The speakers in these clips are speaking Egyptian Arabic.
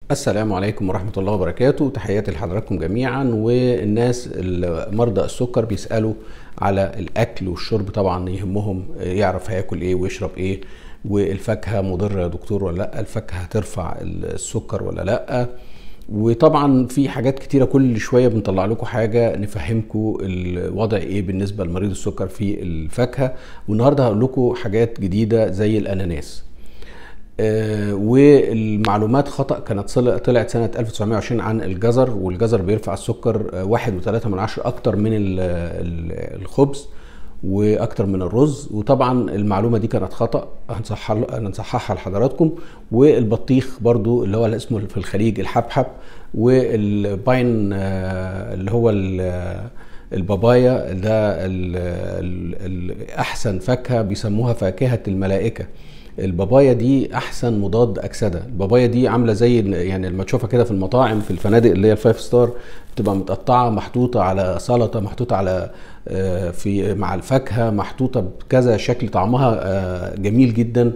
السلام عليكم ورحمة الله وبركاته تحياتي لحضراتكم جميعا والناس مرضى السكر بيسألوا على الأكل والشرب طبعا يهمهم يعرف هياكل ايه ويشرب ايه والفاكهة مضرة يا دكتور ولا لا الفاكهة هترفع السكر ولا لا وطبعا في حاجات كتيرة كل شوية بنطلع لكم حاجة نفهمكم الوضع ايه بالنسبة لمريض السكر في الفاكهة والنهاردة هقول لكم حاجات جديدة زي الأناناس آه والمعلومات خطأ كانت طلعت سنة 1920 عن الجزر والجزر بيرفع السكر واحد وثلاثة من عشرة أكتر من الخبز واكتر من الرز وطبعا المعلومه دي كانت خطا هنصححها لحضراتكم والبطيخ برضو اللي هو اللي اسمه في الخليج الحبحب والباين اللي هو البابايا ده احسن فاكهه بيسموها فاكهه الملائكه البابايا دي احسن مضاد اكسده البابايا دي عامله زي يعني لما تشوفها كده في المطاعم في الفنادق اللي هي الفايف ستار بتبقى متقطعه محطوطه على سلطه محطوطه على في مع الفاكهه محطوطه بكذا شكل طعمها جميل جدا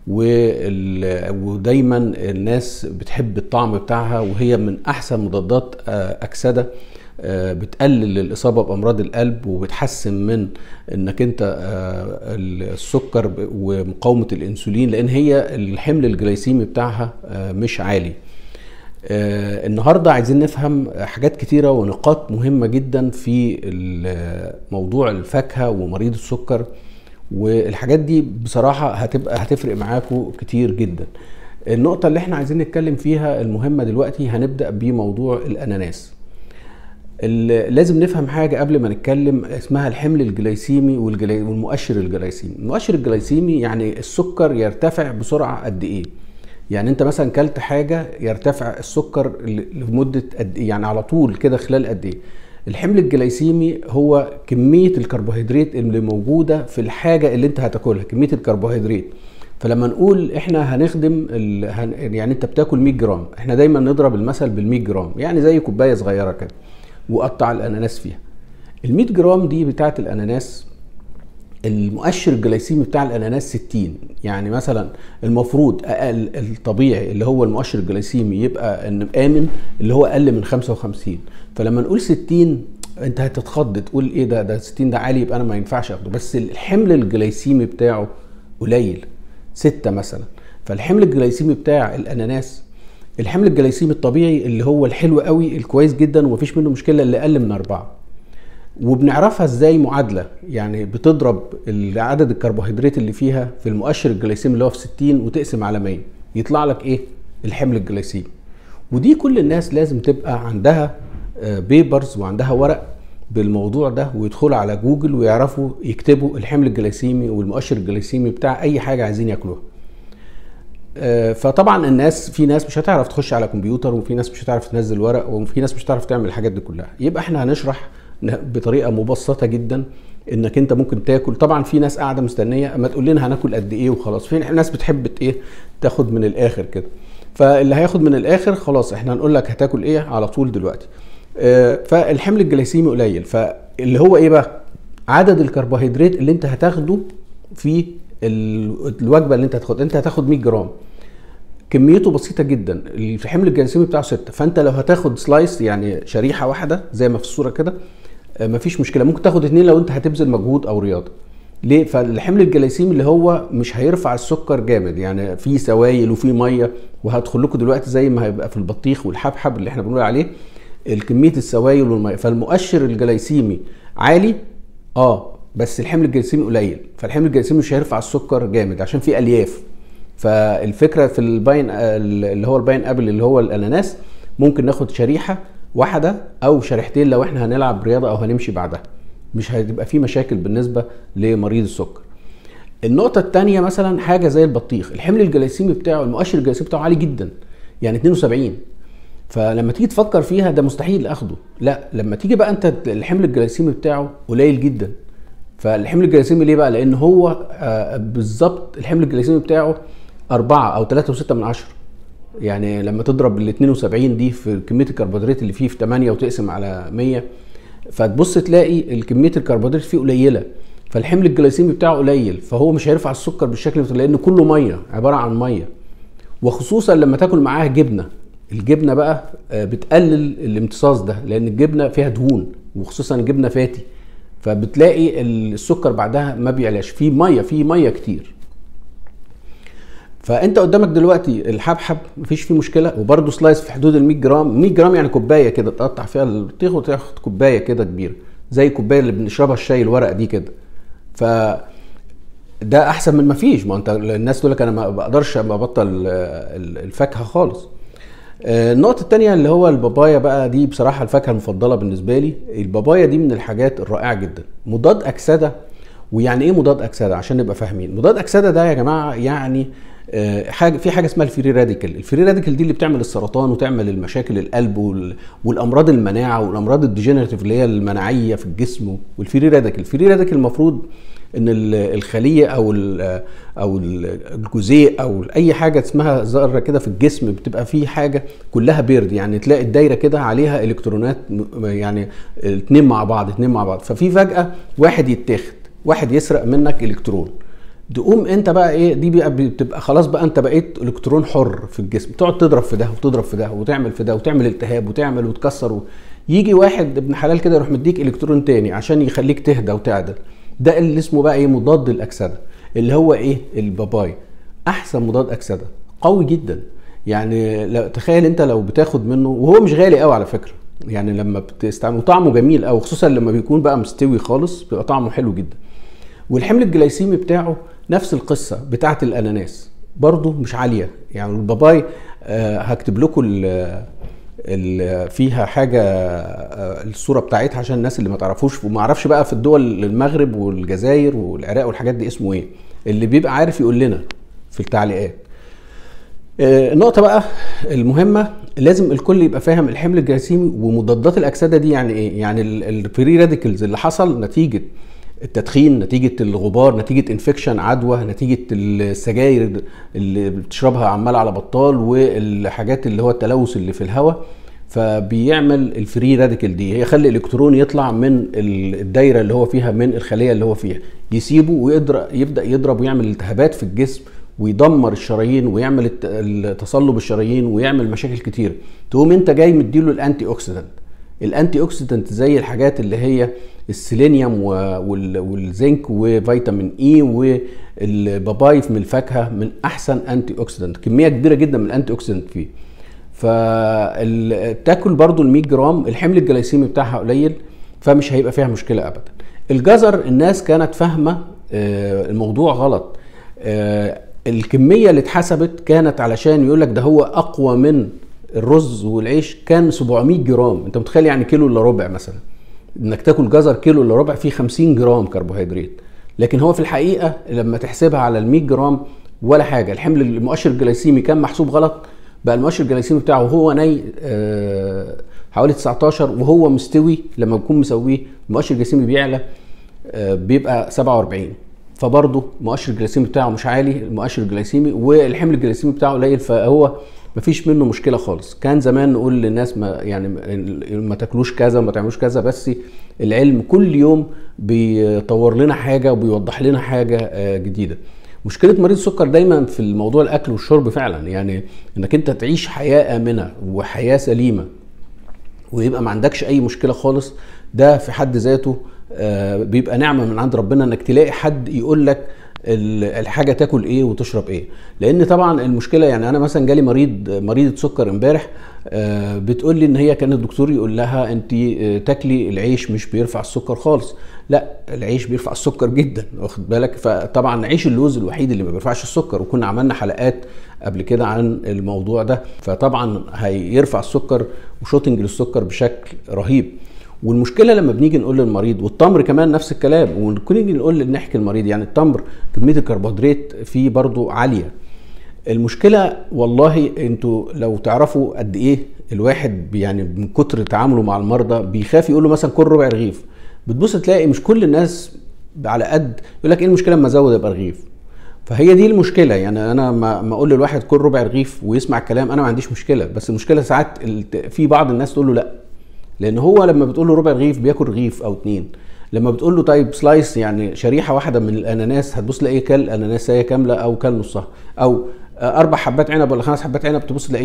ودايما الناس بتحب الطعم بتاعها وهي من احسن مضادات اكسده بتقلل الاصابه بامراض القلب وبتحسن من انك انت السكر ومقاومه الانسولين لان هي الحمل الجلايسيمي بتاعها مش عالي النهارده عايزين نفهم حاجات كتيره ونقاط مهمه جدا في موضوع الفاكهه ومريض السكر والحاجات دي بصراحه هتبقى هتفرق معاكم كتير جدا النقطه اللي احنا عايزين نتكلم فيها المهمه دلوقتي هنبدا بموضوع الاناناس لازم نفهم حاجة قبل ما نتكلم اسمها الحمل الجلايسيمي والمؤشر الجلايسيمي المؤشر الجلايسيمي يعني السكر يرتفع بسرعة قد ايه يعني انت مثلا كلت حاجة يرتفع السكر لمدة قد ايه يعني على طول كده خلال قد ايه الحمل الجلايسيمي هو كمية الكربوهيدرات اللي موجودة في الحاجة اللي انت هتاكلها كمية الكربوهيدرات فلما نقول احنا هنخدم ال... هن... يعني انت بتاكل 100 جرام احنا دايما نضرب المثل بال 100 جرام يعني زي كوبايه صغيره كده وقطع الاناناس فيها ال 100 جرام دي بتاعه الاناناس المؤشر الجلايسيمي بتاع الاناناس 60 يعني مثلا المفروض اقل الطبيعي اللي هو المؤشر الجلايسيمي يبقى ان امن اللي هو اقل من 55 فلما نقول 60 انت هتتخض تقول ايه ده ده 60 ده عالي يبقى انا ما ينفعش اخده بس الحمل الجلايسيمي بتاعه قليل 6 مثلا فالحمل الجلايسيمي بتاع الاناناس الحمل الجلايسيمي الطبيعي اللي هو الحلو قوي الكويس جدا ومفيش منه مشكله اللي اقل من أربعة وبنعرفها ازاي معادله يعني بتضرب عدد الكربوهيدرات اللي فيها في المؤشر الجلايسيمي اللي هو في 60 وتقسم على 100 يطلع لك ايه الحمل الجلايسيمي ودي كل الناس لازم تبقى عندها بيبرز وعندها ورق بالموضوع ده ويدخلوا على جوجل ويعرفوا يكتبوا الحمل الجلايسيمي والمؤشر الجلايسيمي بتاع اي حاجه عايزين ياكلوها فطبعا الناس في ناس مش هتعرف تخش على كمبيوتر وفي ناس مش هتعرف تنزل ورق وفي ناس مش هتعرف تعمل الحاجات دي كلها يبقى احنا هنشرح بطريقه مبسطه جدا انك انت ممكن تاكل طبعا في ناس قاعده مستنيه اما تقول لنا هناكل قد ايه وخلاص في ناس بتحب ايه تاخد من الاخر كده فاللي هياخد من الاخر خلاص احنا هنقول لك هتاكل ايه على طول دلوقتي فالحمل الجلايسيمي قليل فاللي هو ايه بقى عدد الكربوهيدرات اللي انت هتاخده في الوجبه اللي انت هتاخدها انت هتاخد 100 جرام كميته بسيطه جدا الحمل الجلايسيمي بتاعه 6 فانت لو هتاخد سلايس يعني شريحه واحده زي ما في الصوره كده مفيش مشكله ممكن تاخد اتنين لو انت هتبذل مجهود او رياضه ليه فالحمل الجلايسيمي اللي هو مش هيرفع السكر جامد يعني في سوائل وفي ميه وهدخل لكم دلوقتي زي ما هيبقى في البطيخ والحبحب اللي احنا بنقول عليه كميه السوائل والميه فالمؤشر الجلايسيمي عالي اه بس الحمل الجلايسيمي قليل فالحمل الجلايسيمي مش هيرفع السكر جامد عشان في الياف فالفكره في الباين اللي هو الباين ابل اللي هو الاناناس ممكن ناخد شريحه واحده او شريحتين لو احنا هنلعب رياضه او هنمشي بعدها مش هتبقى في مشاكل بالنسبه لمريض السكر النقطه الثانيه مثلا حاجه زي البطيخ الحمل الجلايسيمي بتاعه المؤشر الجلايسيمي بتاعه عالي جدا يعني 72 فلما تيجي تفكر فيها ده مستحيل اخده لا لما تيجي بقى انت الحمل الجلايسيمي بتاعه قليل جدا فالحمل الجلايسيمي ليه بقى لان هو آه بالظبط الحمل الجلايسيمي بتاعه أربعة أو ثلاثة وستة من عشرة يعني لما تضرب ال 72 دي في كمية الكربوهيدرات اللي فيه في 8 وتقسم على 100 فتبص تلاقي كمية الكربوهيدرات فيه قليلة فالحمل الجلايسيمي بتاعه قليل فهو مش هيرفع السكر بالشكل ده لأن كله مية عبارة عن مية وخصوصا لما تاكل معاها جبنة الجبنه بقى آه، بتقلل الامتصاص ده لان الجبنه فيها دهون وخصوصا الجبنه فاتي فبتلاقي السكر بعدها ما بيعلاش في ميه في ميه كتير فانت قدامك دلوقتي الحبحب مفيش فيه مشكله وبرده سلايس في حدود ال 100 جرام 100 جرام يعني كوبايه كده تقطع فيها البطيخ وتاخد كوبايه كده كبيره زي الكوبايه اللي بنشربها الشاي الورق دي كده ف ده احسن من ما فيش ما انت الناس تقول لك انا ما بقدرش ابطل الفاكهه خالص آه، النقطة التانية اللي هو البابايا بقى دي بصراحة الفاكهة المفضلة بالنسبة لي البابايا دي من الحاجات الرائعة جدا مضاد أكسدة ويعني ايه مضاد أكسدة عشان نبقى فاهمين مضاد أكسدة ده يا جماعة يعني آه، حاجه في حاجه اسمها الفري راديكال الفري راديكال دي اللي بتعمل السرطان وتعمل المشاكل القلب والامراض المناعه والامراض الديجنراتيف اللي هي المناعيه في الجسم والفري راديكال الفري راديكال المفروض ان الخليه او او الجزيء او اي حاجه اسمها ذره كده في الجسم بتبقى فيه حاجه كلها بيرد يعني تلاقي الدايره كده عليها الكترونات يعني اتنين مع بعض اتنين مع بعض ففي فجاه واحد يتاخد واحد يسرق منك الكترون تقوم انت بقى ايه دي بقى بتبقى خلاص بقى انت بقيت الكترون حر في الجسم تقعد تضرب في ده وتضرب في ده وتعمل في ده وتعمل التهاب وتعمل وتكسر و... يجي واحد ابن حلال كده يروح مديك الكترون تاني عشان يخليك تهدى وتعدل ده اللي اسمه بقى ايه مضاد الاكسده اللي هو ايه الباباي احسن مضاد اكسده قوي جدا يعني لو تخيل انت لو بتاخد منه وهو مش غالي قوي على فكره يعني لما بتستعمل وطعمه جميل قوي خصوصا لما بيكون بقى مستوي خالص بيبقى طعمه حلو جدا والحمل الجلايسيمي بتاعه نفس القصه بتاعه الاناناس برضه مش عاليه يعني الباباي آه هكتب لكم فيها حاجه آه، الصوره بتاعتها عشان الناس اللي ما تعرفوش وما اعرفش بقى في الدول المغرب والجزائر والعراق والحاجات دي اسمه ايه اللي بيبقى عارف يقول لنا في التعليقات آه، النقطه بقى المهمه لازم الكل يبقى فاهم الحمل الجراثيمي ومضادات الاكسده دي يعني ايه يعني الفري راديكلز اللي حصل نتيجه التدخين نتيجه الغبار نتيجه انفكشن عدوى نتيجه السجاير اللي بتشربها عمال على بطال والحاجات اللي هو التلوث اللي في الهواء فبيعمل الفري راديكال دي هي خلي الالكترون يطلع من الدايره اللي هو فيها من الخليه اللي هو فيها يسيبه ويضرب يبدا يضرب ويعمل التهابات في الجسم ويدمر الشرايين ويعمل تصلب الشرايين ويعمل مشاكل كتير تقوم انت جاي مديله الانتي اوكسيدنت الانتي اوكسيدنت زي الحاجات اللي هي السيلينيوم والزنك وفيتامين اي والباباي من الفاكهه من احسن انتي اوكسيدنت كميه كبيره جدا من الانتي اوكسيدنت فيه فتاكل برضو ال 100 جرام الحمل الجلايسيمي بتاعها قليل فمش هيبقى فيها مشكله ابدا الجزر الناس كانت فاهمه آه، الموضوع غلط آه، الكميه اللي اتحسبت كانت علشان يقول لك ده هو اقوى من الرز والعيش كان 700 جرام انت متخيل يعني كيلو الا ربع مثلا انك تاكل جزر كيلو الا ربع فيه 50 جرام كربوهيدرات لكن هو في الحقيقه لما تحسبها على ال 100 جرام ولا حاجه الحمل المؤشر الجلايسيمي كان محسوب غلط بقى المؤشر الجلايسيمي بتاعه وهو ني آه حوالي 19 وهو مستوي لما بيكون مسويه المؤشر الجلايسيمي بيعلى آه بيبقى 47 فبرضه المؤشر الجلايسيمي بتاعه مش عالي المؤشر الجلايسيمي والحمل الجلايسيمي بتاعه قليل فهو مفيش منه مشكله خالص كان زمان نقول للناس ما يعني ما تاكلوش كذا وما تعملوش كذا بس العلم كل يوم بيطور لنا حاجه وبيوضح لنا حاجه آه، جديده مشكله مريض السكر دايما في الموضوع الاكل والشرب فعلا يعني انك انت تعيش حياه امنه وحياه سليمه ويبقى ما عندكش اي مشكله خالص ده في حد ذاته آه، بيبقى نعمه من عند ربنا انك تلاقي حد يقول لك الحاجه تاكل ايه وتشرب ايه لان طبعا المشكله يعني انا مثلا جالي مريض مريضه سكر امبارح آه، بتقول لي ان هي كان الدكتور يقول لها انت آه، تاكلي العيش مش بيرفع السكر خالص لا العيش بيرفع السكر جدا واخد بالك فطبعا عيش اللوز الوحيد اللي ما بيرفعش السكر وكنا عملنا حلقات قبل كده عن الموضوع ده فطبعا هيرفع السكر وشوتنج للسكر بشكل رهيب والمشكله لما بنيجي نقول للمريض والتمر كمان نفس الكلام ونيجي نقول نحكي المريض يعني التمر كميه الكربوهيدرات فيه برضو عاليه المشكله والله انتوا لو تعرفوا قد ايه الواحد يعني من كتر تعامله مع المرضى بيخاف يقول له مثلا كل ربع رغيف بتبص تلاقي مش كل الناس على قد يقول لك ايه المشكله اما ازود يبقى رغيف فهي دي المشكله يعني انا ما اقول للواحد كل ربع رغيف ويسمع الكلام انا ما عنديش مشكله بس المشكله ساعات في بعض الناس تقول له لا لان هو لما بتقول له ربع رغيف بياكل رغيف او اتنين لما بتقول له طيب سلايس يعني شريحه واحده من الاناناس هتبص تلاقيه كل اناناسيه كامله او كل نصها او اربع حبات عنب ولا خمس حبات عنب تبص تلاقيه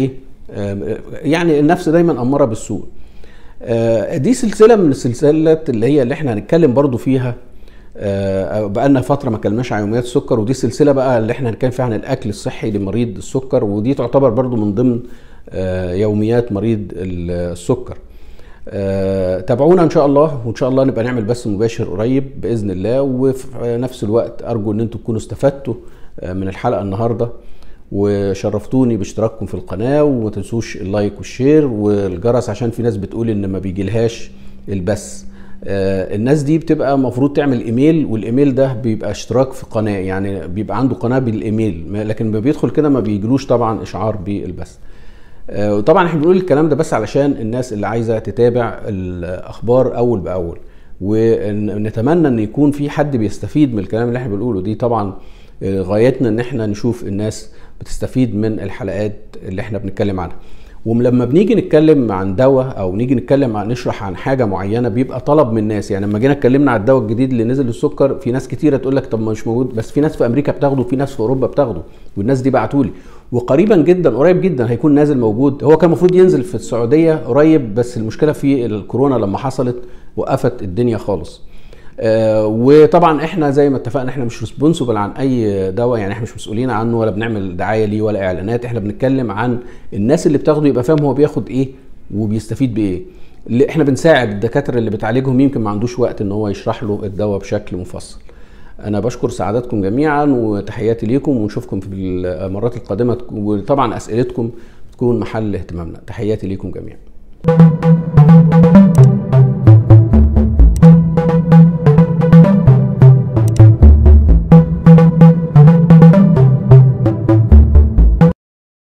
يعني النفس دايما اماره بالسوء دي سلسله من السلسلات اللي هي اللي احنا هنتكلم برضو فيها بقالنا فتره ما كلمناش عن يوميات السكر ودي سلسله بقى اللي احنا هنتكلم فيها عن الاكل الصحي لمريض السكر ودي تعتبر برضو من ضمن يوميات مريض السكر تابعونا ان شاء الله وان شاء الله نبقى نعمل بث مباشر قريب باذن الله وفي نفس الوقت ارجو ان انتم تكونوا استفدتوا من الحلقه النهارده وشرفتوني باشتراككم في القناه وما تنسوش اللايك والشير والجرس عشان في ناس بتقول ان ما بيجيلهاش البث الناس دي بتبقى المفروض تعمل ايميل والايميل ده بيبقى اشتراك في قناه يعني بيبقى عنده قناه بالايميل لكن لما بيدخل كده ما بيجيلوش طبعا اشعار بالبث وطبعا احنا بنقول الكلام ده بس علشان الناس اللي عايزه تتابع الاخبار اول باول ونتمنى ان يكون في حد بيستفيد من الكلام اللي احنا بنقوله دي طبعا غايتنا ان احنا نشوف الناس بتستفيد من الحلقات اللي احنا بنتكلم عنها ولما بنيجي نتكلم عن دواء او نيجي نتكلم عن نشرح عن حاجه معينه بيبقى طلب من الناس يعني لما جينا اتكلمنا على الدواء الجديد اللي نزل للسكر في ناس كتيره تقول لك طب مش موجود بس في ناس في امريكا بتاخده وفي ناس في اوروبا بتاخده والناس دي بعتوا لي وقريبا جدا قريب جدا هيكون نازل موجود هو كان المفروض ينزل في السعوديه قريب بس المشكله في الكورونا لما حصلت وقفت الدنيا خالص آه وطبعا احنا زي ما اتفقنا احنا مش ريسبونسبل عن اي دواء يعني احنا مش مسؤولين عنه ولا بنعمل دعايه ليه ولا اعلانات احنا بنتكلم عن الناس اللي بتاخده يبقى فاهم هو بياخد ايه وبيستفيد بايه اللي احنا بنساعد الدكاتره اللي بتعالجهم يمكن ما عندوش وقت ان هو يشرح له الدواء بشكل مفصل انا بشكر سعادتكم جميعا وتحياتي ليكم ونشوفكم في المرات القادمه وطبعا اسئلتكم تكون محل اهتمامنا تحياتي ليكم جميعا